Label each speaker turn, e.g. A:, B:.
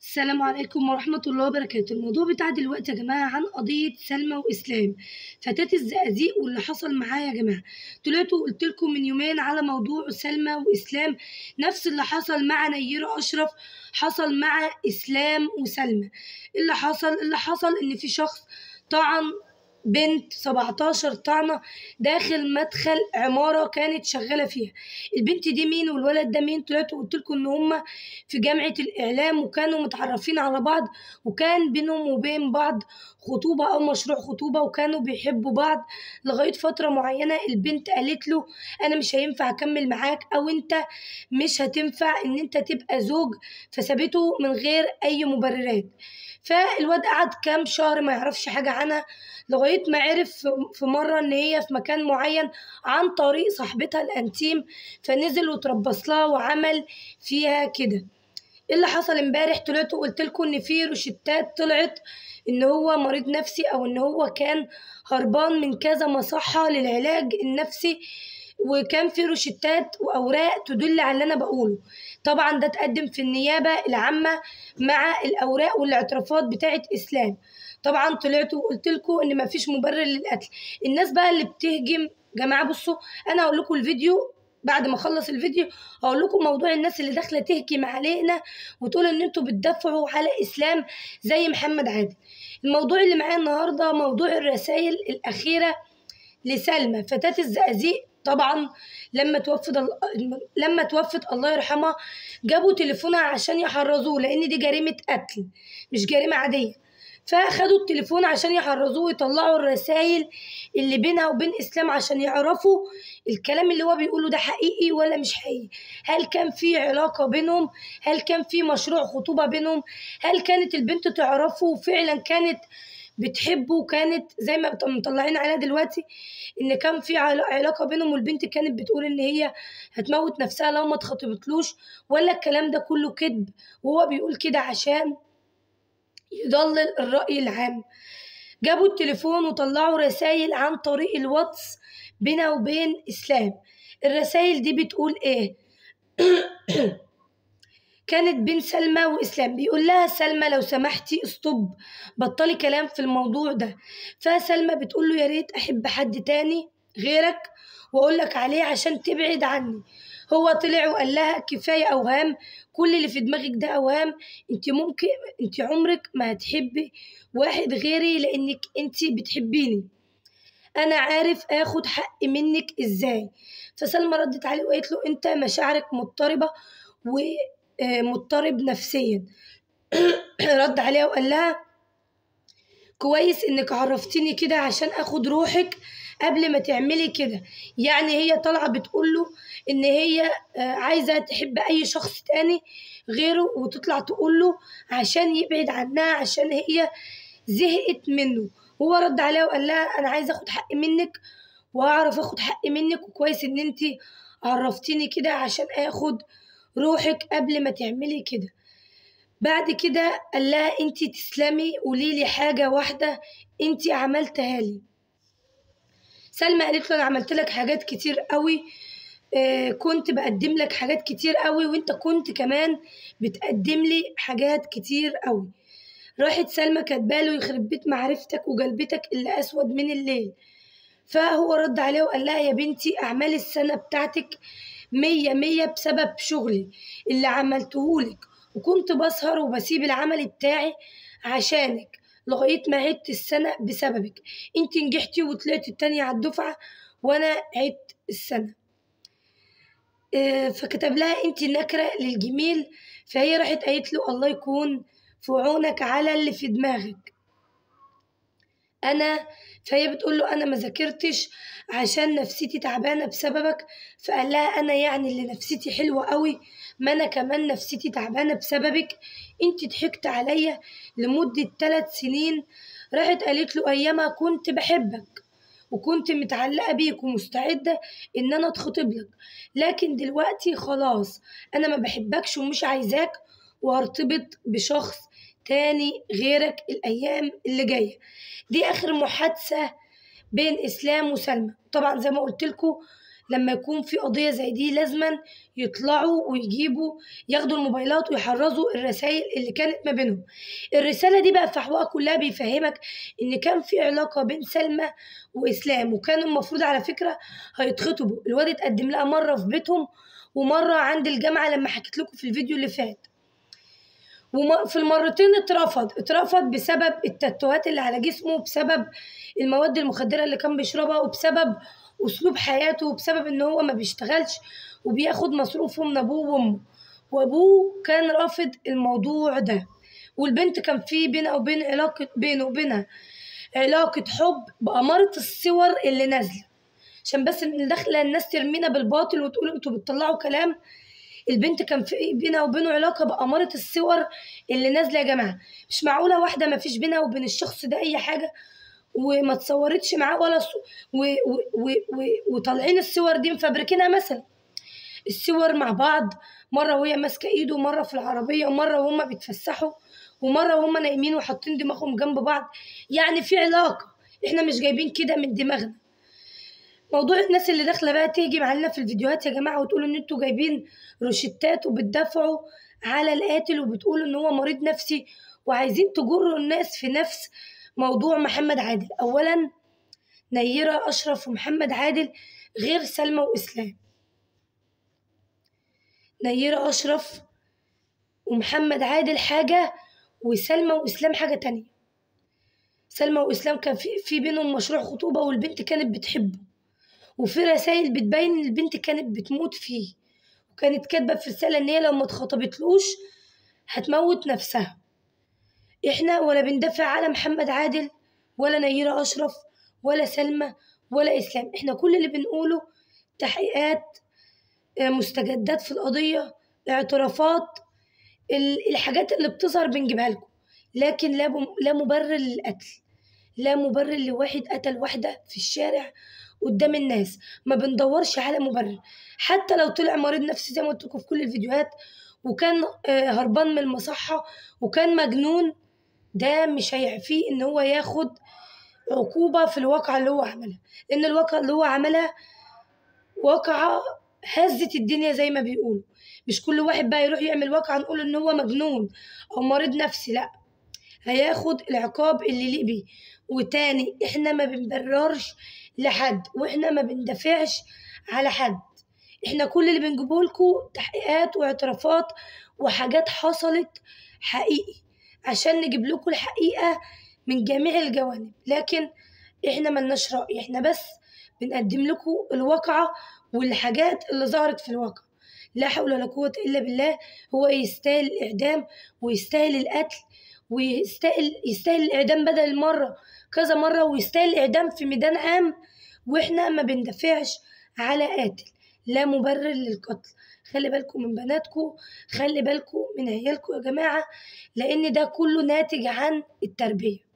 A: السلام عليكم ورحمة الله وبركاته الموضوع بتاع دلوقتي يا جماعة عن قضية سلمى وإسلام فتاة الزقازيق واللي حصل معايا يا جماعة طلعت وقلت لكم من يومين على موضوع سلمى وإسلام نفس اللي حصل مع نيرة أشرف حصل مع إسلام وسلمى اللي حصل اللي حصل إن في شخص طعن بنت 17 طعنة داخل مدخل عمارة كانت شغالة فيها البنت دي مين والولد ده مين طلعت وقلت لكم ان هما في جامعة الإعلام وكانوا متعرفين على بعض وكان بينهم وبين بعض خطوبة أو مشروع خطوبة وكانوا بيحبوا بعض لغاية فترة معينة البنت قالت له أنا مش هينفع أكمل معاك أو أنت مش هتنفع إن أنت تبقى زوج فسابته من غير أي مبررات فالواد قعد كام شهر ما يعرفش حاجة عنها لغاية ما عرف في مرة إن هي في مكان معين عن طريق صاحبتها الأنتيم فنزل وتربص لها وعمل فيها كده ايه اللي حصل امبارح طلعت وقلت لكم ان في روشتات طلعت ان هو مريض نفسي او ان هو كان هربان من كذا مصحة للعلاج النفسي وكان في روشتات واوراق تدل على اللي انا بقوله طبعا ده اتقدم في النيابه العامه مع الاوراق والاعترافات بتاعه اسلام طبعا طلعت وقلت لكم ان مفيش مبرر للقتل الناس بقى اللي بتهجم جماعه بصوا انا هقول لكم الفيديو بعد ما اخلص الفيديو هقول لكم موضوع الناس اللي داخله تهجم علينا وتقول ان انتوا بتدافعوا على اسلام زي محمد عادل الموضوع اللي معايا النهارده موضوع الرسائل الاخيره لسلمى فتاه الزقازيق طبعا لما توفت لما توفت الله يرحمها جابوا تليفونها عشان يحرزوه لان دي جريمه قتل مش جريمه عاديه فاخدوا التليفون عشان يحرزوه ويطلعوا الرسائل اللي بينها وبين اسلام عشان يعرفوا الكلام اللي هو بيقوله ده حقيقي ولا مش حقيقي هل كان في علاقة بينهم هل كان في مشروع خطوبة بينهم هل كانت البنت تعرفه وفعلا كانت بتحبه وكانت زي ما مطلعين عليها دلوقتي ان كان في علاقه بينهم والبنت كانت بتقول ان هي هتموت نفسها لو ما اتخطبتلوش ولا الكلام ده كله كذب وهو بيقول كده عشان يضلل الرأي العام جابوا التليفون وطلعوا رسائل عن طريق الواتس بينها وبين إسلام الرسائل دي بتقول إيه كانت بين سلمى وإسلام بيقول لها سلمى لو سمحتي استوب بطلي كلام في الموضوع ده فسلمى بتقول له يا ريت أحب حد تاني غيرك وأقول لك عليه عشان تبعد عني هو طلع وقال لها كفاية أوهام كل اللي في دماغك ده أوهام انت ممكن انت عمرك ما هتحبي واحد غيري لأنك انت بتحبيني أنا عارف آخد حق منك إزاي فسلمى ردت عليه وقالت له أنت مشاعرك مضطربة ومضطرب نفسيا رد عليها وقال لها كويس انك عرفتيني كده عشان اخد روحك قبل ما تعملي كده يعني هي طالعه بتقول له ان هي عايزه تحب اي شخص تاني غيره وتطلع تقول له عشان يبعد عنها عشان هي زهقت منه هو رد عليها وقال لها انا عايزه اخد حق منك واعرف اخد حق منك وكويس ان انت عرفتيني كده عشان اخد روحك قبل ما تعملي كده بعد كده قال لها انت تسلمي قولي لي حاجه واحده انت عملتها لي سلمى قالت له انا عملت لك حاجات كتير قوي آه كنت بقدم لك حاجات كتير قوي وانت كنت كمان بتقدم لي حاجات كتير قوي راحت سلمى كاتباله يخرب بيت معرفتك وجلبتك اللي اسود من الليل فهو رد عليه وقال لها يا بنتي اعمال السنه بتاعتك مية مية بسبب شغلي اللي عملتهولك وكنت بسهر وبسيب العمل بتاعي عشانك لغاية ما عدت السنة بسببك انت نجحتي وطلعتي التانية على الدفعة وانا عدت السنة اه فكتب لها انت نكرة للجميل فهي راحت قالت له الله يكون في عونك على اللي في دماغك انا فهي بتقول له انا ما ذاكرتش عشان نفسيتي تعبانه بسببك فقال لها انا يعني اللي نفسيتي حلوه قوي ما انا كمان نفسيتي تعبانه بسببك انت ضحكت عليا لمده ثلاث سنين راحت قالت له ايامها كنت بحبك وكنت متعلقه بيك ومستعده ان انا اتخطب لك لكن دلوقتي خلاص انا ما بحبكش ومش عايزاك وارتبط بشخص تاني غيرك الأيام اللي جاية دي آخر محادثة بين إسلام وسلمى طبعا زي ما قلت لكم لما يكون في قضية زي دي لازما يطلعوا ويجيبوا ياخدوا الموبايلات ويحرزوا الرسائل اللي كانت ما بينهم الرسالة دي بقى فحوها كلها بيفهمك إن كان في علاقة بين سلمى وإسلام وكانوا المفروض على فكرة هيتخطبوا الواد اتقدم لها مرة في بيتهم ومرة عند الجامعة لما حكيت لكم في الفيديو اللي فات وفي المرتين اترفض اترفض بسبب التاتوهات اللي على جسمه بسبب المواد المخدرة اللي كان بيشربها وبسبب أسلوب حياته وبسبب إن هو ما بيشتغلش وبياخد مصروفه من أبوه وأمه وأبوه كان رافض الموضوع ده والبنت كان في بينها وبين علاقة بينه وبينها علاقة حب بأمارة الصور اللي نازلة عشان بس إن داخلة الناس ترمينا بالباطل وتقول انتوا بتطلعوا كلام البنت كان في بينها وبينه علاقة بأمارة الصور اللي نازلة يا جماعة مش معقولة واحدة ما فيش بينها وبين الشخص ده أي حاجة وما اتصورتش معاه ولا صو... و... و... و... و... وطالعين الصور دي مفبركينها مثلا الصور مع بعض مرة وهي ماسكة ايده ومرة في العربية ومرة وهما بيتفسحوا ومرة وهما نايمين وحاطين دماغهم جنب بعض يعني في علاقة احنا مش جايبين كده من دماغنا موضوع الناس اللي داخله بقى تيجي معانا في الفيديوهات يا جماعه وتقولوا ان انتوا جايبين روشتات وبتدافعوا على القاتل وبتقولوا ان هو مريض نفسي وعايزين تجروا الناس في نفس موضوع محمد عادل اولا نيرة اشرف ومحمد عادل غير سلمى واسلام نيرة اشرف ومحمد عادل حاجه وسلمى واسلام حاجه تانية سلمى واسلام كان في, في بينهم مشروع خطوبه والبنت كانت بتحبه وفي رسائل بتبين ان البنت كانت بتموت فيه وكانت كاتبه في رساله ان هي لو ما اتخطبتلوش هتموت نفسها احنا ولا بندافع على محمد عادل ولا نيرة اشرف ولا سلمى ولا اسلام احنا كل اللي بنقوله تحقيقات مستجدات في القضيه اعترافات الحاجات اللي بتظهر بنجيبها لكم لكن لا لا مبرر للقتل لا مبرر لواحد قتل واحده في الشارع قدام الناس ما بندورش على مبرر حتى لو طلع مريض نفسي زي ما قلت لكم في كل الفيديوهات وكان هربان من المصحة وكان مجنون ده مش هيعفيه ان هو ياخد عقوبة في الواقعة اللي هو عملها لان الواقعة اللي هو عملها واقعة هزت الدنيا زي ما بيقولوا مش كل واحد بقى يروح يعمل واقعة نقول ان هو مجنون او مريض نفسي لا هياخد العقاب اللي ليه بيه وتاني احنا ما بنبررش لحد واحنا ما بندافعش على حد احنا كل اللي بنجيبه لكم تحقيقات واعترافات وحاجات حصلت حقيقي عشان نجيب لكم الحقيقة من جميع الجوانب لكن احنا ملناش رأي احنا بس بنقدم لكم الواقعة والحاجات اللي ظهرت في الواقع لا حول ولا قوة إلا بالله هو يستاهل الإعدام ويستاهل القتل ويستاهل يستاهل الإعدام بدل المرة كذا مرة ويستاهل الإعدام في ميدان عام وإحنا ما بندافعش على قاتل لا مبرر للقتل خلي بالكم من بناتكم خلي بالكم من عيالكم يا جماعة لأن ده كله ناتج عن التربية